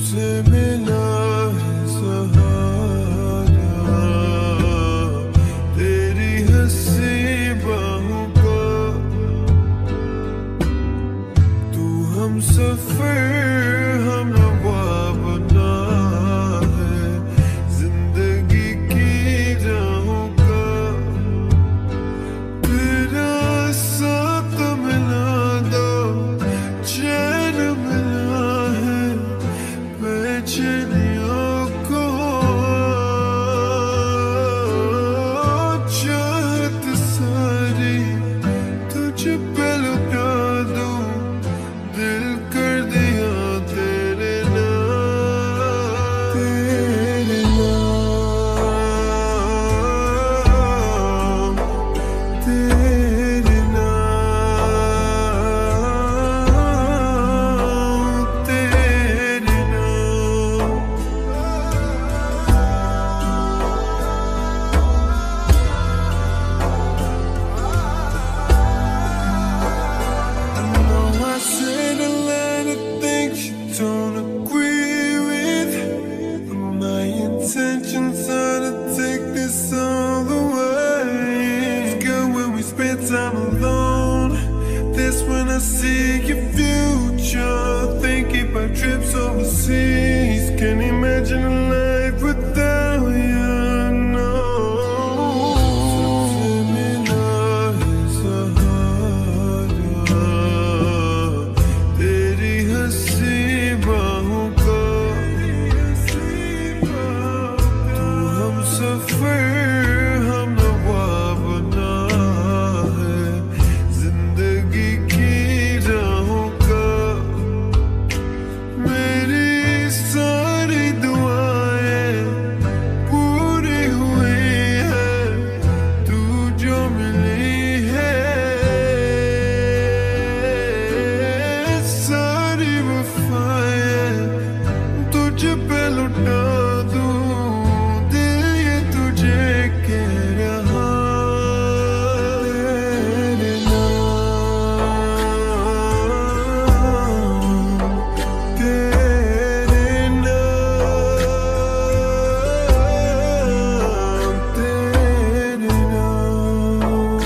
तुझसे मिला है सहारा तेरी हंसी बाहों का तू हम सफर हम नवा बना है जिंदगी की राहों का तेरा साथ मिला दो चैन मिला है बेचैनियों को चाहत सारी तुझ पे लुटा दूं दिल कर दिया तेरे नाम तेरे नाम तेरे नाम तेरे नाम I know I said a lot of things you don't agree with. But my intentions are to take this all the way. It's good when we spend time alone. That's when I see your future. Thinking about trips overseas. Can't imagine a life without you. No. तेरी हंसी बाहों का तू हम सफर हम नवा बना है जिंदगी की राहों का मेरी सारी दुआएं पूरी हुई है तू जो मिली है सारी वफाएं तुझ पे लुटा दूं दिल ये तुझे कह रहा तेरे नाम तेरे नाम तेरे नाम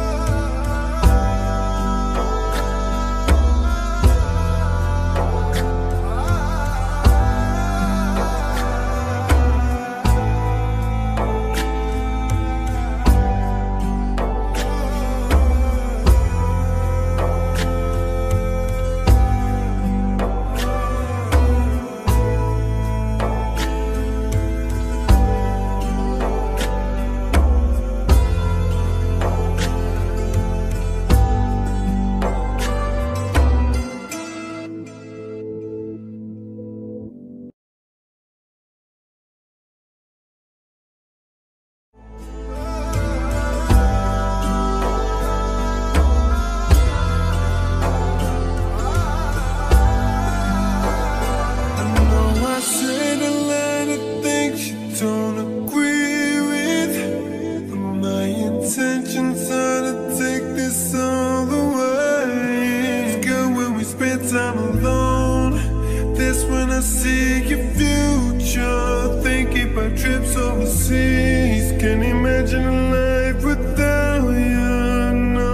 I know I said a lot of things you don't agree with. But my intentions are to take this all the way. It's good when we spend time alone. That's when I see your future. Thinking about trips overseas. Can't imagine a life without you. No.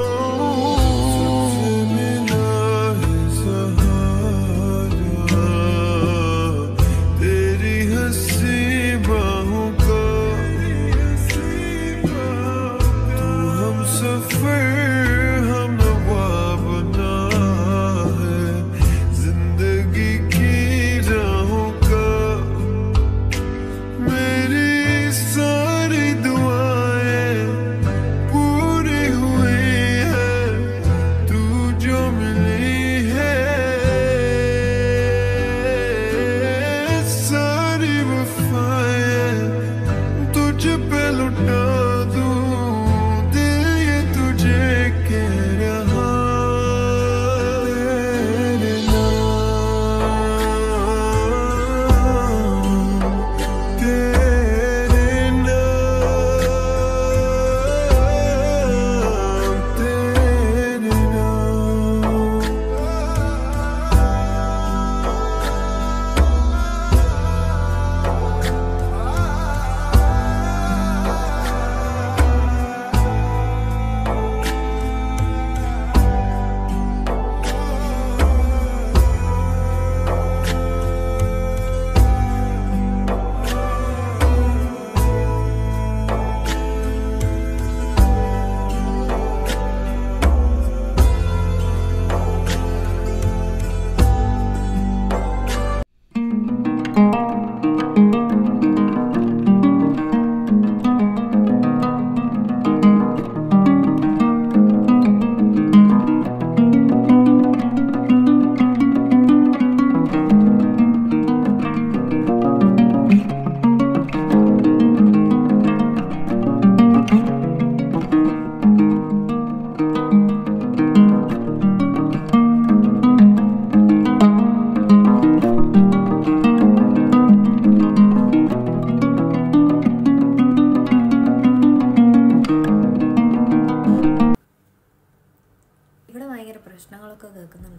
तेरी हंसी बाहों का तू हम सफर हम नवा बना है जिंदगी की राहों का मेरी सारी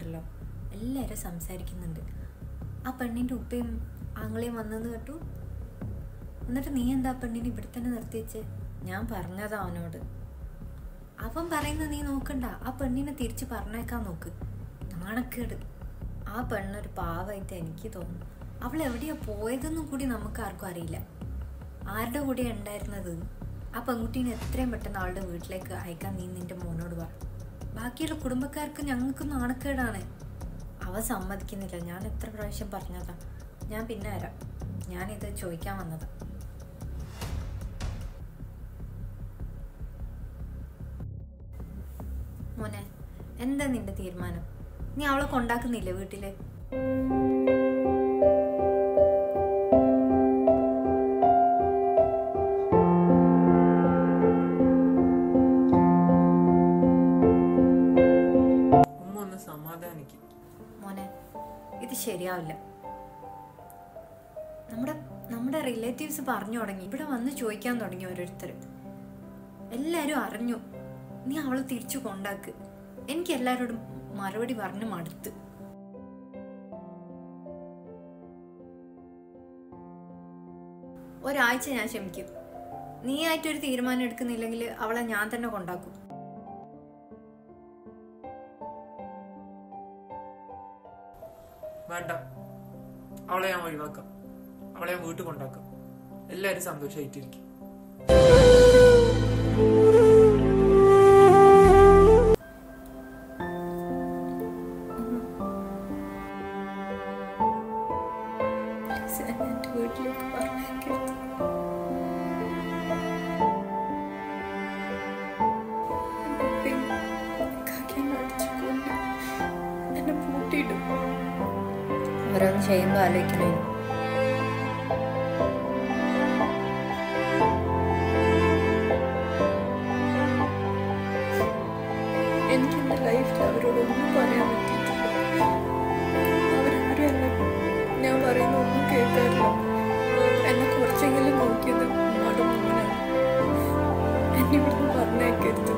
ഉണ്ടല്ലോ എല്ലാവരും സംസാരിക്കുന്നുണ്ട് ആ പെണ്ണിൻ്റെ ഉപ്പയും ആങ്ങളെയും വന്നെന്ന് കേട്ടു എന്നിട്ട് നീ എന്താ ആ പെണ്ണിനെ ഇവിടെ തന്നെ നിർത്തി വെച്ച് ഞാൻ പറഞ്ഞതാ അവനോട് അവൻ പറയുന്നത് നീ നോക്കണ്ട ആ പെണ്ണിനെ തിരിച്ച് പറഞ്ഞേക്കാൻ നോക്ക് നാണക്കേട് ആ പെണ്ണൊരു പാവായിട്ട് എനിക്ക് തോന്നുന്നു അവൾ എവിടെയാ പോയതെന്നും കൂടി നമുക്ക് ആർക്കും അറിയില്ല ആരുടെ കൂടെ ഉണ്ടായിരുന്നത് ആ പെൺകുട്ടീനെ എത്രയും പെട്ടെന്ന് അവളുടെ വീട്ടിലേക്ക് അയക്കാൻ നീ നിന്റെ മോനോട് പറ ബാക്കിയുള്ള കുടുംബക്കാർക്ക് ഞങ്ങൾക്ക് നാണക്കേടാണ് അവ സമ്മതിക്കുന്നില്ല ഞാൻ എത്ര പ്രാവശ്യം പറഞ്ഞതാ ഞാൻ പിന്നെ വരാം ഞാനിത് ചോദിക്കാൻ വന്നതാ മോനെ എന്താ നിന്റെ തീരുമാനം നീ അവളെ കൊണ്ടാക്കുന്നില്ലേ വീട്ടില് ഉമ്മ ഒന്ന് സമാധാനിക്കും മോനെ ഇത് ശരിയാവില്ല നമ്മുടെ നമ്മുടെ റിലേറ്റീവ്സ് പറഞ്ഞു തുടങ്ങി ഇവിടെ വന്ന് ചോദിക്കാൻ തുടങ്ങി ഓരോരുത്തർ എല്ലാരും അറിഞ്ഞു നീ അവളെ തിരിച്ചു കൊണ്ടാക്ക് എനിക്ക് എല്ലാരോടും മറുപടി പറഞ്ഞു മടുത്ത് ഒരാഴ്ച ഞാൻ ക്ഷമിക്കും നീ ആയിട്ടൊരു തീരുമാനം എടുക്കുന്നില്ലെങ്കിൽ അവളെ ഞാൻ തന്നെ കൊണ്ടാക്കും വേണ്ട അവളെ ഞാൻ ഒഴിവാക്കാം അവളെ ഞാൻ വീട്ടിൽ കൊണ്ടാക്കാം എല്ലാവരും സന്തോഷമായിട്ടിരിക്കും എന്റെ വീട്ടിലേക്ക് പറഞ്ഞേക്കരുത് ഓരോന്ന് ചെയ്യുമ്പോ ആലോചിക്കണേ എനിക്ക് എൻ്റെ ലൈഫിൽ അവരോടൊന്നും പറയാൻ പറ്റിയിട്ടില്ല അവരാരും എന്നെ ഞാൻ പറയുന്ന ഒന്നും കേൾക്കാറില്ല എന്നെ കുറച്ചെങ്കിലും നോക്കിയത് ഉമ്മയുടെ മോനാണ് എന്നെ ഇവിടുന്ന് പറഞ്ഞേക്കരുത്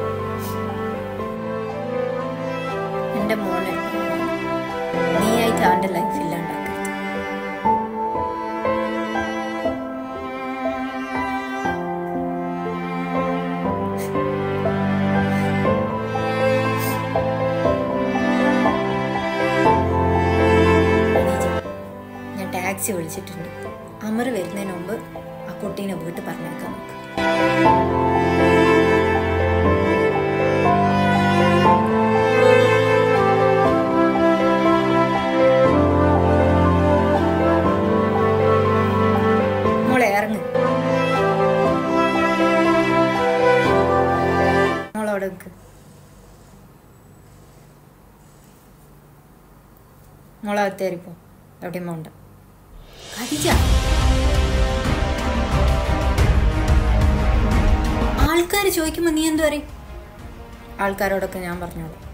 എന്റെ മോനെ നീയായിട്ട് അവന്റെ ലൈഫ് ഇല്ലാണ്ടാക്കരുത് അനീജ, ഞാൻ ടാക്സി വിളിച്ചിട്ടുണ്ട് അമർ വരുന്നതിന് മുമ്പ് ആ കുട്ടീനെ വീട്ടിൽ പറഞ്ഞേക്കാൻ നോക്ക് മോളെ ഇറങ്ങ് മോളവിടെ നിൽക്ക് മോളെ അകത്തേറിപ്പോ എവിടെയും പോണ്ട ഖദീജ ആൾക്കാർ ചോദിക്കുമ്പോ നീ എന്തു പറയും ആൾക്കാരോടൊക്കെ ഞാൻ പറഞ്ഞോളാം